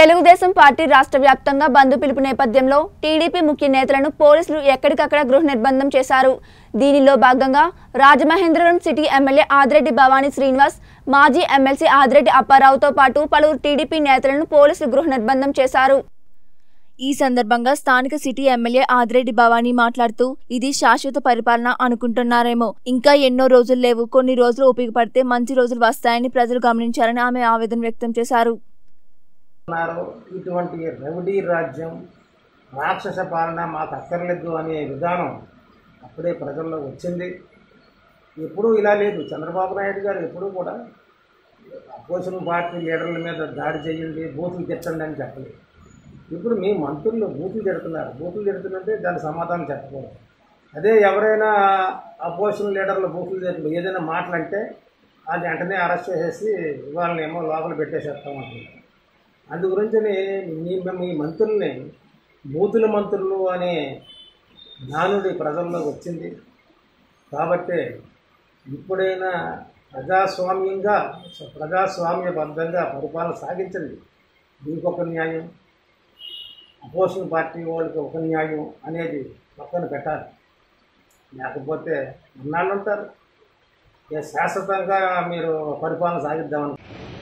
Telugu Desam party రాష్ట్ర వ్యాప్తంగా బంద్ పిలుపు నేపథ్యంలో టీడీపీ ముఖ్య నేతలను పోలీసులు ఎక్కడికక్కడ గృహ నిర్బంధం చేశారు దీనిలో భాగంగా రాజమహేంద్రవరం సిటీ ఎమ్మెల్యే ఆదిరెడ్డి భవానీ శ్రీనివాస్ మాజీ ఎమ్మెల్సీ ఆదిరెడ్డి అప్పారావుతో పాటు పలువురు టీడీపీ నేతలను పోలీసులు గృహ నిర్బంధం చేశారు ఈ సందర్భంగా స్థానిక సిటీ ఎమ్మెల్యే ఆదిరెడ్డి భవానీ మాట్లాడుతూ ఇది శాశ్వత పరిపాలన అనుకుంటున్నారేమో ఇంకా ఎన్నో రోజులు లేవు కొన్ని రోజులు ఓపిక పడితే మంచి రోజులు వస్తాయని ప్రజలు గమనించారని ఆమె ఆవేదన వ్యక్తం చేశారు ఉన్నారు ఇటువంటి రెవడీ రాజ్యం రాక్షస పాలన మాకు అక్కర్లేదు అనే విధానం అప్పుడే ప్రజల్లో వచ్చింది ఎప్పుడూ ఇలా లేదు చంద్రబాబు నాయుడు గారు ఎప్పుడూ కూడా అపోజిషన్ పార్టీ లీడర్ల మీద దాడి చేయండి బూతులు తిట్టండి అని చెప్పలేదు ఇప్పుడు మీ మంత్రులు బూతులు తిడుతున్నారు బూతులు తిడుతుంటే దానికి సమాధానం చెప్పకూడదు అదే ఎవరైనా అపోజిషన్ లీడర్లు బూతులు తిట్టు ఏదైనా మాటలంటే అది వెంటనే అరెస్ట్ చేసేసి వాళ్ళని ఏమో లోపల పెట్టేసేస్తామంటున్నారు అందు గురించి మీ మీ మంత్రుల్ని బూతుల మంత్రులు అనే నానుడి ప్రజల్లోకి వచ్చింది కాబట్టి ఇప్పుడైనా ప్రజాస్వామ్యంగా ప్రజాస్వామ్యబద్ధంగా పరిపాలన సాగించండి మీకు ఒక న్యాయం అపోజిషన్ పార్టీ వాళ్ళకి ఒక న్యాయం అనేది పక్కన పెట్టాలి లేకపోతే ఉన్నాళ్ళు ఉంటారు ఇక శాశ్వతంగా మీరు పరిపాలన సాగిద్దామని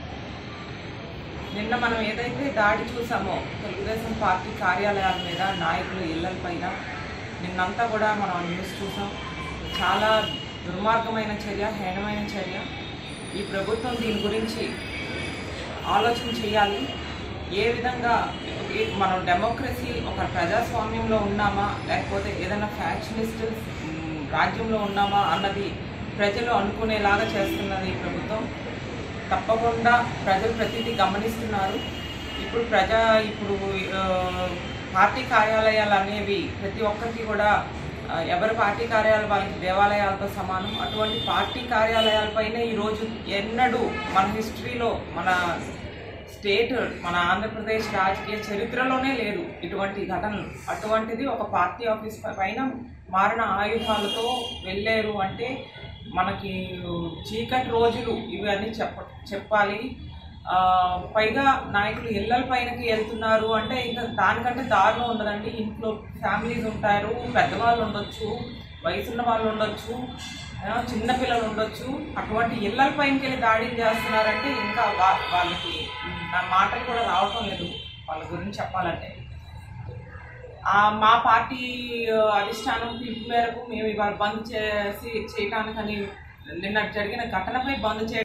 నిన్న మనం ఏదైతే దాడి చూసామో తెలుగుదేశం పార్టీ కార్యాలయాల మీద నాయకుల ఇళ్ల పైన నిన్నంతా కూడా మనం న్యూస్ చూసాం చాలా దుర్మార్గమైన చర్య హేనమైన చర్య ఈ ప్రభుత్వం దీని గురించి ఆలోచన చేయాలి ఏ విధంగా ఈ- మనం డెమోక్రసీ ఒక ప్రజాస్వామ్యంలో ఉన్నామా లేకపోతే ఏదైనా ఫ్యాక్షనిస్ట్ మ్, రాజ్యంలో ఉన్నామా అన్నది ప్రజలు అనుకునేలాగా చేస్తున్నది ఈ ప్రభుత్వం తప్పకుండా ప్రజలు ప్రతిదీ గమనిస్తున్నారు ఇప్పుడు ప్రజా ఇప్పుడు ఆ, పార్టీ కార్యాలయాలు అనేవి ప్రతి ఒక్కరికి కూడా ఆ, ఎవరి పార్టీ కార్యాలయాలు వాళ్ళకి దేవాలయాలతో సమానం అటువంటి పార్టీ కార్యాలయాలపైనే ఈరోజు ఎన్నడూ మన హిస్టరీలో మన స్టేట్ మన ఆంధ్రప్రదేశ్ రాజకీయ చరిత్రలోనే లేదు ఇటువంటి ఘటనలు అటువంటిది ఒక పార్టీ ఆఫీస్ పైన మారిన ఆయుధాలతో వెళ్ళారు అంటే మనకి చీకటి రోజులు ఇవన్నీ చెప్ప చెప్పాలి ఆ, పైగా నాయకులు ఇళ్ళ పైనకి వెళ్తున్నారు అంటే ఇంకా దానికంటే దారుణం ఉండదండి ఇంట్లో ఫ్యామిలీస్ ఉంటారు పెద్దవాళ్ళు ఉండొచ్చు వయసున్న వాళ్ళు ఉండొచ్చు ఆ, చిన్న పిల్లలు ఉండొచ్చు అటువంటి ఇళ్ళ పైనకి వెళ్ళి దాడిలు చేస్తున్నారంటే ఇంకా వా- వాళ్ళకి నా మాటలు కూడా రావటం లేదు వాళ్ళ గురించి చెప్పాలంటే ఆ, మా పార్టీ ఆ, అధిష్టానం పిలుపు మేరకు మేము ఇవాళ బంద్ చేసి చేయటానికని నిన్న జరిగిన ఘటనపై బంద్ చే